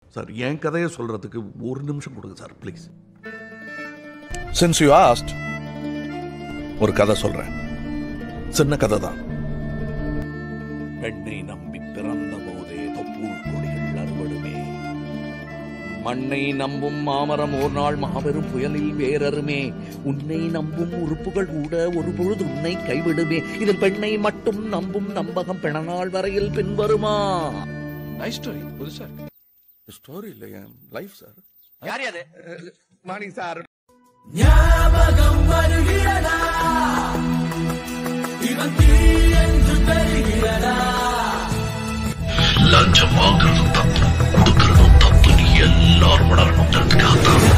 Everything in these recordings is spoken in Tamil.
சார் என் கதையை சொல்றதுக்கு ஒரு நிமிஷம் கொடுங்க sir please since you asked ஒரு கதை சொல்றேன் சின்ன கதை தான் பெண்ணை நம்பி பிறந்த போதே தொப்புள் கொடிகள் அறுவடுமே மண்ணை நம்பும் மாமரம் ஒரு நாள் மாபெரும் புயலில் வேறறுமே உன்னை நம்பும் உறுப்புகள் கூட ஒரு பொழுது உன்னை கைவிடுமே இதில் பெண்ணை மட்டும் நம்பும் நம்பகம் பிணநாள் வரையில் பின்வருமா நைஸ் ஸ்டோரி புதுசா இருக்கு ஸ்டோரி இல்லையா லைஃப் சார் யார் அது மார்னிங் சார் லஞ்சம் வாங்குறதும் தப்பு கொடுக்கறதும் தப்பு நீ எல்லாரும் உணரணுங்கிறதுக்காக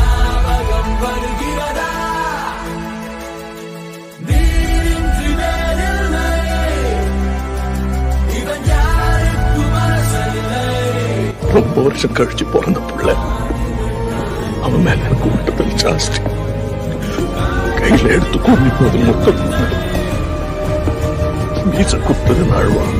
ரொம்ப வருஷம் கழிச்சு பிறந்த புள்ள அவன் மேல எனக்கு விட்டதில் ஜாஸ்தி கையில எடுத்து கொண்டு மொத்தம் மீச குத்தது நாழ்வான்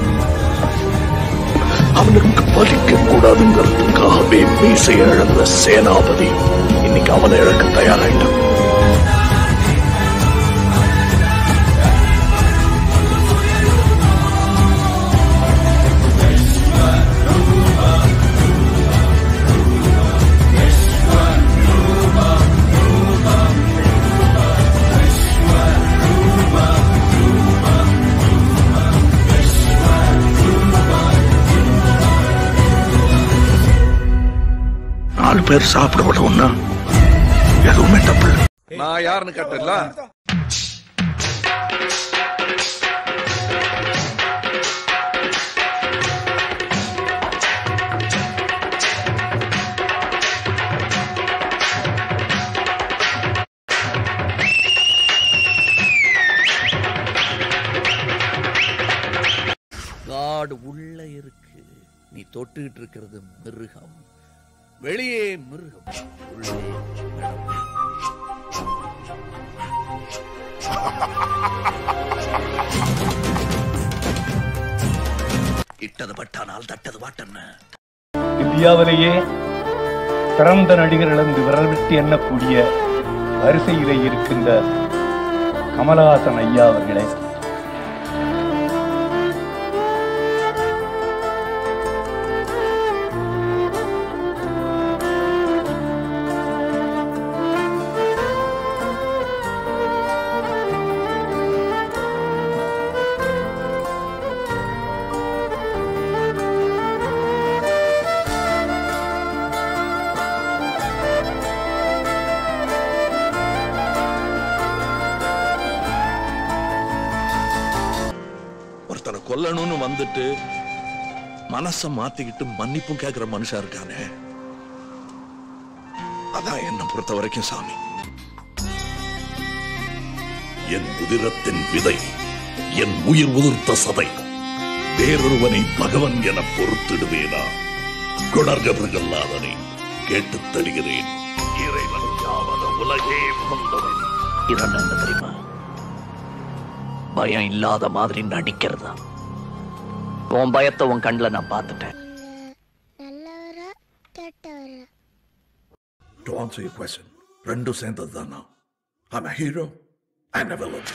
அவனுக்கு பலிக்க கூடாதுங்கிறதுக்காகவே மீசை இழந்த சேனாபதி இன்னைக்கு அவனை இழக்க தயாராயிட்டான் நாலு பேர் சாப்பிட விடவும்னா எதுவுமே தப்பு இல்லை. நான் யாருன்னு கேட்டல காடு உள்ள இருக்கு நீ தொட்டுக்கிட்டு இருக்கிறது மிருகம் வெளியே மிருகம் உள்ளே மிருகம். இட்டது பட்டானால் தட்டது வாட்டன்னு இந்தியாவிலேயே சிறந்த நடிகர்களிருந்து விரல் விட்டு எண்ணக்கூடிய வரிசையிலே இருக்கின்ற கமலஹாசன் ஐயா அவர்களே ஒருத்தனை கொல்லணும்னு வந்துட்டு மனச மாத்திக்கிட்டு மன்னிப்பும் கேட்கிற மனுஷன் இருக்கானே அதான் என்ன பொறுத்த வரைக்கும் சாமி என் உதிரத்தின் விதை என் உயிர் உதிர்த்த சதை வேறொருவனை பகவன் என பொறுத்திடுவேனா குணர்கவர்களாதனை கேட்டுத் தருகிறேன் இறைவன் யாவத உலகே வந்தவன் இதெல்லாம் என்ன தெரியுமா பயம் இல்லாத மாதிரி நடிக்கிறதா உன் பயத்தை உன் கண்ணில் நான் பார்த்துட்டேன் நல்லவரா கெட்டவரா டு ஆன்சர் யூ கொஸ்டின் ரெண்டும் சேர்ந்தது தானா I'm a hero and a villain.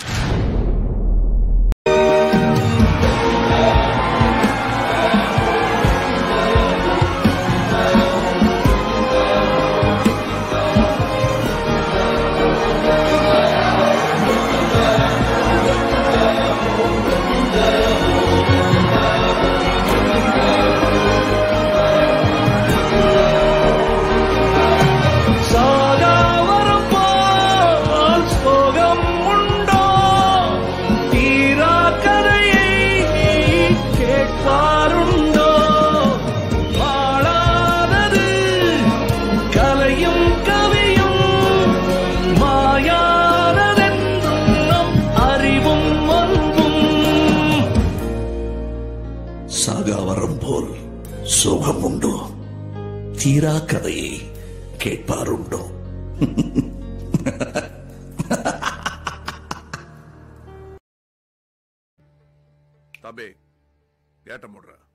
சாகாவரம் போல் சுகம் உண்டோ தீரா கதையை கேட்பாருண்டோ தம்பி ஏட்ட முடுற